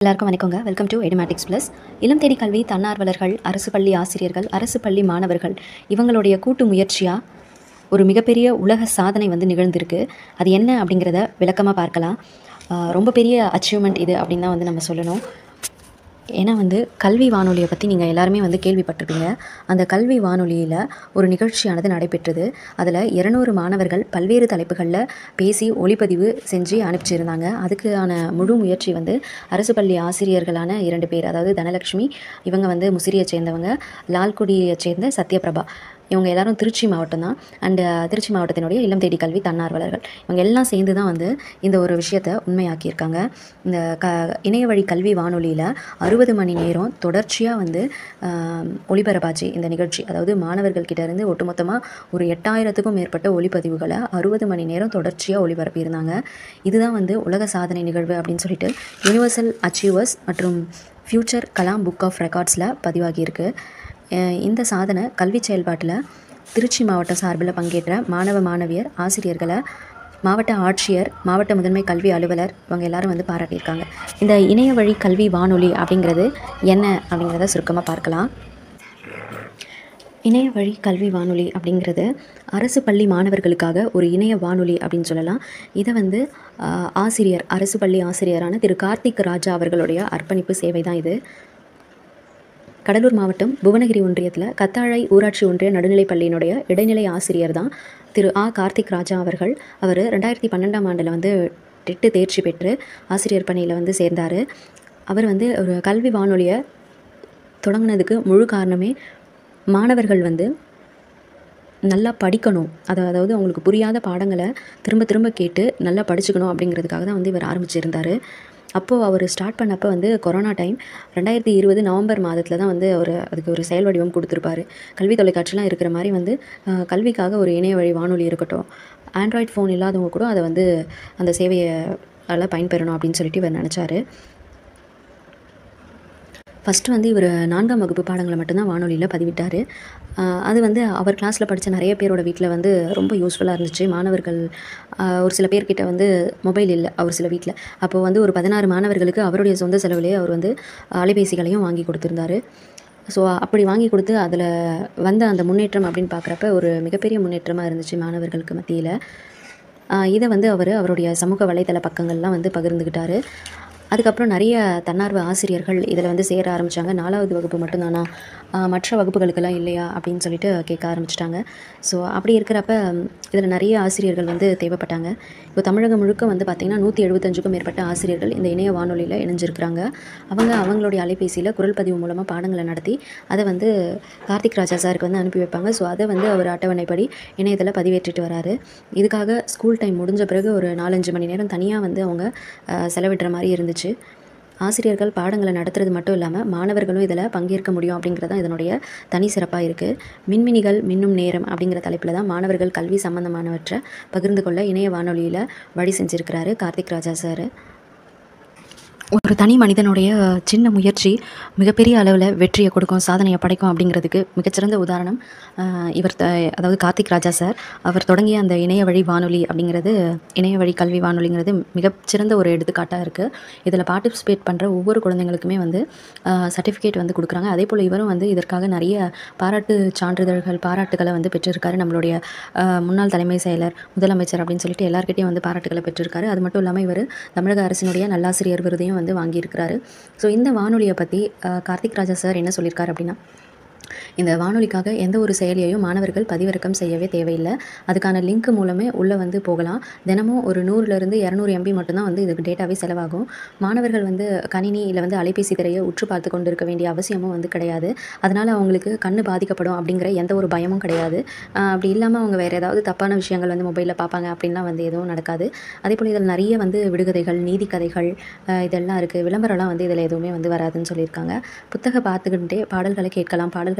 எல்லாருக்கும் வணக்கங்க welcome to Edumatics plus இளம் தேடி கல்வி தன்னார்வலர்கள் அரசு பள்ளி ஆசிரியர்கள் அரசு பள்ளி மாணவர்கள் இவங்களுடைய கூட்டு முயற்சியாக ஒரு மிகப்பெரிய உலக சாதனை வந்து நிகழ்ந்திருக்கு அது என்ன அப்படிங்கிறத விளக்கமாக பார்க்கலாம் ஆஹ் ரொம்ப பெரிய அச்சீவ்மெண்ட் இது அப்படின்னு தான் வந்து நம்ம சொல்லணும் ஏன்னா வந்து கல்வி வானொலியை பற்றி நீங்கள் எல்லாருமே வந்து கேள்விப்பட்டிருப்பீங்க அந்த கல்வி வானொலியில் ஒரு நிகழ்ச்சியானது நடைபெற்றது அதில் இரநூறு மாணவர்கள் பல்வேறு தலைப்புகளில் பேசி ஒளிப்பதிவு செஞ்சு அனுப்பிச்சிருந்தாங்க அதுக்கான முழு முயற்சி வந்து அரசு பள்ளி ஆசிரியர்களான இரண்டு பேர் அதாவது தனலட்சுமி இவங்க வந்து முசிறியை சேர்ந்தவங்க லால்குடியை சேர்ந்த சத்யபிரபா இவங்க எல்லாரும் திருச்சி மாவட்டம் தான் அண்டு திருச்சி மாவட்டத்தினுடைய இளம் தேடி கல்வி தன்னார்வலர்கள் இவங்க எல்லாம் சேர்ந்து தான் வந்து இந்த ஒரு விஷயத்தை உண்மையாக்கியிருக்காங்க இந்த க இணைய வழி கல்வி வானொலியில் அறுபது மணி நேரம் தொடர்ச்சியாக வந்து ஆம், ஒளிபரப்பாச்சு இந்த நிகழ்ச்சி அதாவது மாணவர்கள் கிட்ட இருந்து ஒட்டுமொத்தமாக ஒரு எட்டாயிரத்துக்கும் மேற்பட்ட ஒளிப்பதிவுகளை அறுபது மணி நேரம் தொடர்ச்சியாக ஒளிபரப்பியிருந்தாங்க இதுதான் வந்து உலக சாதனை நிகழ்வு அப்படின்னு சொல்லிட்டு யுனிவர்சல் அச்சீவர்ஸ் மற்றும் ஃப்யூச்சர் கலாம் புக் ஆஃப் ரெக்கார்ட்ஸில் பதிவாகியிருக்கு அஹ் இந்த சாதனை கல்வி செயல்பாட்டில் திருச்சி மாவட்டம் சார்பில் பங்கேற்ற மாணவ மாணவியர் ஆசிரியர்களை மாவட்ட ஆட்சியர் மாவட்ட முதன்மை கல்வி அலுவலர் இவங்க எல்லாரும் வந்து பாராட்டியிருக்காங்க இந்த இணைய வழி கல்வி வானொலி அப்படிங்கிறது என்ன அப்படிங்கிறத சுருக்கமாக பார்க்கலாம் இணைய வழி கல்வி வானொலி அப்படிங்கிறது அரசு பள்ளி மாணவர்களுக்காக ஒரு இணைய வானொலி அப்படின்னு சொல்லலாம் இதை வந்து ஆஹ், ஆசிரியர் அரசு பள்ளி ஆசிரியரான திரு கார்த்திக் ராஜா அவர்களுடைய அர்ப்பணிப்பு சேவை தான் இது கடலூர் மாவட்டம் புவனகிரி ஒன்றியத்தில் கத்தாழை ஊராட்சி ஒன்றிய நடுநிலைப் பள்ளியினுடைய இடைநிலை ஆசிரியர் தான் திரு ஆ கார்த்திக் ராஜா அவர்கள் அவர் ரெண்டாயிரத்தி பன்னெண்டாம் ஆண்டில் வந்து டெட்டு தேர்ச்சி பெற்று ஆசிரியர் பணியில் வந்து சேர்ந்தார் அவர் வந்து ஒரு கல்வி வானொலியை தொடங்கினதுக்கு முழு காரணமே மாணவர்கள் வந்து நல்லா படிக்கணும் அது அதாவது அவங்களுக்கு புரியாத பாடங்களை திரும்ப திரும்ப கேட்டு நல்லா படிச்சுக்கணும் அப்படிங்கிறதுக்காக தான் வந்து இவர் ஆரம்பிச்சிருந்தார் அப்போது அவர் ஸ்டார்ட் பண்ணப்போ வந்து கொரோனா டைம் ரெண்டாயிரத்தி இருபது நவம்பர் மாதத்தில் தான் வந்து அவர் அதுக்கு ஒரு செயல் வடிவம் கொடுத்துருப்பாரு கல்வி தொலைக்காட்சிலாம் இருக்கிற மாதிரி வந்து அஹ், கல்விக்காக ஒரு இணைய வழி வானொலி இருக்கட்டும் ஆண்ட்ராய்ட் ஃபோன் இல்லாதவங்க கூட அதை வந்து அந்த சேவையை நல்லா பயன்பெறணும் அப்படின்னு சொல்லிட்டு இவர் நினச்சாரு ஃபஸ்ட்டு வந்து இவர் நான்காம் வகுப்பு பாடங்களை மட்டும்தான் வானொலியில் பதிவிட்டார் ஆஹ் அது வந்து அவர் கிளாஸில் படித்த நிறைய பேரோட வீட்டில் வந்து ரொம்ப யூஸ்ஃபுல்லாக இருந்துச்சு மாணவர்கள் ஆஹ் ஒரு சில பேர்கிட்ட வந்து மொபைல் இல்லை அவர் சில வீட்டில் அப்போ வந்து ஒரு பதினாறு மாணவர்களுக்கு அவருடைய சொந்த செலவிலேயே அவர் வந்து அலைபேசிகளையும் வாங்கி கொடுத்துருந்தாரு ஸோ அப்படி வாங்கி கொடுத்து அதில் வந்த அந்த முன்னேற்றம் அப்படின்னு பார்க்குறப்ப ஒரு மிகப்பெரிய முன்னேற்றமாக இருந்துச்சு மாணவர்களுக்கு மத்தியில் ஆஹ் இதை வந்து அவர் அவருடைய சமூக வலைதள பக்கங்கள்லாம் வந்து பகிர்ந்துக்கிட்டாரு அதுக்கப்புறம் நிறைய தன்னார்வ ஆசிரியர்கள் இதில் வந்து சேர ஆரம்பித்தாங்க நாலாவது வகுப்பு மட்டும்தானா ஆஹ் மற்ற வகுப்புகளுக்கெல்லாம் இல்லையா அப்படின்னு சொல்லிட்டு கேட்க ஆரம்பிச்சிட்டாங்க ஸோ அப்படி இருக்கிறப்ப இதில் நிறைய ஆசிரியர்கள் வந்து தேவைப்பட்டாங்க இப்போ தமிழகம் முழுக்க வந்து பார்த்திங்கன்னா நூற்றி எழுபத்தஞ்சுக்கும் மேற்பட்ட ஆசிரியர்கள் இந்த இணைய வானொலியில் இணைஞ்சிருக்கிறாங்க அவங்க அவங்களுடைய அலைபேசியில் குரல் பதிவு மூலமாக பாடங்களை நடத்தி அதை வந்து கார்த்திக் ராஜா சாருக்கு வந்து அனுப்பி வைப்பாங்க ஸோ அதை வந்து அவர் அட்டவணைப்படி இணையத்தில் பதிவேற்றிட்டு வராரு இதுக்காக ஸ்கூல் டைம் முடிஞ்ச பிறகு ஒரு நாலஞ்சு மணி நேரம் தனியாக வந்து அவங்க அஹ், செலவிடுற மாதிரி இருந்துச்சு ஆசிரியர்கள் பாடங்களை நடத்துறது மட்டும் இல்லாமல் மாணவர்களும் இதில் பங்கேற்க முடியும் அப்படிங்கிறது தான் இதனுடைய தனி சிறப்பாக இருக்குது மின்மினிகள் மின்னும் நேரம் அப்படிங்கிற தலைப்பில் தான் மாணவர்கள் கல்வி சம்பந்தமானவற்றை பகிர்ந்து கொள்ள இணைய வானொலியில் வழி செஞ்சுருக்கிறாரு கார்த்திக் ராஜா சார் ஒரு தனி மனிதனுடைய சின்ன முயற்சி மிகப்பெரிய அளவில் வெற்றியை கொடுக்கும் சாதனையை படைக்கும் அப்படிங்கிறதுக்கு மிகச்சிறந்த உதாரணம் ஆஹ், இவர் த அதாவது கார்த்திக் ராஜா சார் அவர் தொடங்கிய அந்த இணைய வழி வானொலி அப்படிங்கிறது இணைய வழி கல்வி வானொலிங்கிறது மிகச்சிறந்த ஒரு எடுத்துக்காட்டாக இருக்குது இதில் பார்ட்டிசிபேட் பண்ணுற ஒவ்வொரு குழந்தைங்களுக்குமே வந்து சர்டிஃபிகேட் வந்து கொடுக்குறாங்க அதே போல் இவரும் வந்து இதற்காக நிறைய பாராட்டு சான்றிதழ்கள் பாராட்டுகளை வந்து பெற்றிருக்காரு நம்மளுடைய ஆஹ், முன்னாள் தலைமை செயலர் முதலமைச்சர் அப்படின்னு சொல்லிட்டு எல்லாருக்கிட்டையும் வந்து பாராட்டுகளை பெற்றிருக்காரு அது மட்டும் இல்லாமல் இவர் தமிழக அரசினுடைய நல்லாசிரியர் விருதையும் வந்து வாங்கியிருக்கிறாரு ஸோ இந்த வானொலியை பற்றி கார்த்திக் ராஜா சார் என்ன சொல்லியிருக்காரு அப்படின்னா இந்த வானொலிக்காக எந்த ஒரு செயலியையும் மாணவர்கள் பதிவிறக்கம் செய்யவே தேவையில்லை அதுக்கான லிங்க் மூலமே உள்ளே வந்து போகலாம் தினமும் ஒரு நூறுலேருந்து இரநூறு எம்பி மட்டும்தான் வந்து இதுக்கு டேட்டாவே செலவாகும் மாணவர்கள் வந்து கணினி இல்லை வந்து அலைபேசி திரையை உற்று பார்த்து கொண்டு இருக்க வேண்டிய அவசியமும் வந்து கிடையாது அதனால் அவங்களுக்கு கண்ணு பாதிக்கப்படும் அப்படிங்கிற எந்த ஒரு பயமும் கிடையாது ஆஹ் அப்படி இல்லாமல் அவங்க வேறு ஏதாவது தப்பான விஷயங்கள் வந்து மொபைலில் பார்ப்பாங்க அப்படின்லாம் வந்து எதுவும் நடக்காது அதே போல் இதில் நிறைய வந்து விடுகதைகள் நீதி கதைகள் ஆஹ் இதெல்லாம் இருக்குது விளம்பரம்லாம் வந்து இதில் எதுவுமே வந்து வராதுன்னு சொல்லியிருக்காங்க புத்தக பார்த்துக்கிட்டே பாடல்களை கேட்கலாம் பாடல்களை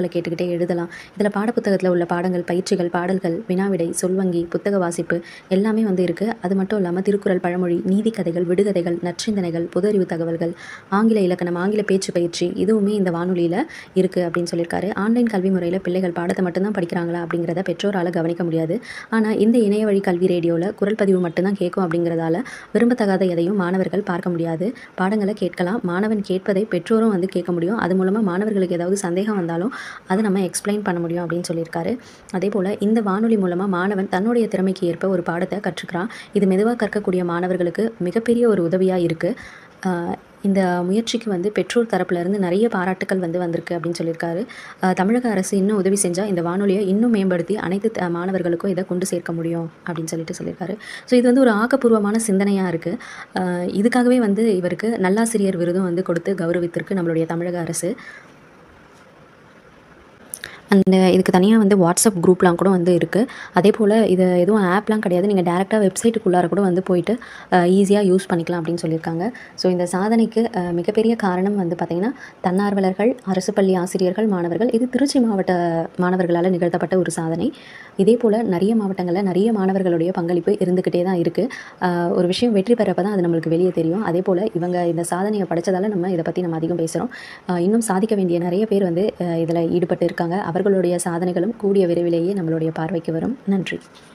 பாடல்களை கேட்டுக்கிட்டே எழுதலாம் இதில் பாடப்புத்தகத்தில் உள்ள பாடங்கள் பயிற்சிகள் பாடல்கள் வினாவிடை சொல்வங்கி புத்தக வாசிப்பு எல்லாமே வந்து இருக்குது அது மட்டும் இல்லாமல் திருக்குறள் பழமொழி நீதி கதைகள் விடுகதைகள் நற்சிந்தனைகள் பொது அறிவு தகவல்கள் ஆங்கில இலக்கணம் ஆங்கில பேச்சு பயிற்சி இதுவுமே இந்த வானொலியில் இருக்குது அப்படின்னு சொல்லியிருக்காரு ஆன்லைன் கல்வி முறையில் பிள்ளைகள் பாடத்தை மட்டும்தான் படிக்கிறாங்களா அப்படிங்கிறத பெற்றோரால் கவனிக்க முடியாது ஆனால் இந்த இணைய வழி கல்வி ரேடியோவில் குரல் பதிவு மட்டும்தான் கேட்கும் அப்படிங்கிறதால விரும்பத்தகாத எதையும் மாணவர்கள் பார்க்க முடியாது பாடங்களை கேட்கலாம் மாணவன் கேட்பதை பெற்றோரும் வந்து கேட்க முடியும் அது மூலமாக மாணவர்களுக்கு ஏதாவது சந்தேகம் வந்தாலும் அதை நம்ம எக்ஸ்பிளைன் பண்ண முடியும் அப்படின்னு சொல்லியிருக்காரு அதே போல் இந்த வானொலி மூலமாக மாணவன் தன்னுடைய திறமைக்கு ஏற்ப ஒரு பாடத்தை கற்றுக்கிறான் இது மெதுவாக கற்கக்கூடிய மாணவர்களுக்கு மிகப்பெரிய ஒரு உதவியாக இருக்குது இந்த முயற்சிக்கு வந்து பெற்றோர் தரப்புலேருந்து நிறைய பாராட்டுக்கள் வந்து வந்திருக்கு அப்படின்னு சொல்லியிருக்காரு அஹ் தமிழக அரசு இன்னும் உதவி செஞ்சால் இந்த வானொலியை இன்னும் மேம்படுத்தி அனைத்து த- மாணவர்களுக்கும் இதை கொண்டு சேர்க்க முடியும் அப்படின்னு சொல்லிட்டு சொல்லியிருக்காரு ஸோ இது வந்து ஒரு ஆக்கப்பூர்வமான சிந்தனையாக இருக்குது இதுக்காகவே வந்து இவருக்கு நல்லாசிரியர் விருதும் வந்து கொடுத்து கௌரவித்திருக்கு நம்மளுடைய தமிழக அரசு அந்த இதுக்கு தனியாக வந்து வாட்ஸ்அப் குரூப்லாம் கூட வந்து இருக்குது அதே போல் இது எதுவும் ஆப்லாம் கிடையாது நீங்கள் டேரெக்டாக வெப்சைட்டுக்குள்ளார கூட வந்து போயிட்டு ஈஸியாக யூஸ் பண்ணிக்கலாம் அப்படின்னு சொல்லியிருக்காங்க ஸோ இந்த சாதனைக்கு அஹ், மிகப்பெரிய காரணம் வந்து பார்த்திங்கன்னா தன்னார்வலர்கள் அரசு பள்ளி ஆசிரியர்கள் மாணவர்கள் இது திருச்சி மாவட்ட மாணவர்களால் நிகழ்த்தப்பட்ட ஒரு சாதனை இதே போல் நிறைய மாவட்டங்களில் நிறைய மாணவர்களுடைய பங்களிப்பு இருந்துக்கிட்டே தான் இருக்குது ஒரு விஷயம் வெற்றி பெறப்ப தான் அது நம்மளுக்கு வெளியே தெரியும் அதே போல் இவங்க இந்த சாதனையை படித்ததால் நம்ம இதை பற்றி நம்ம அதிகம் பேசுகிறோம் இன்னும் சாதிக்க வேண்டிய நிறைய பேர் வந்து இதில் ஈடுபட்டு இருக்காங்க அவர்களுடைய சாதனைகளும் கூடிய விரைவிலேயே நம்மளுடைய பார்வைக்கு வரும் நன்றி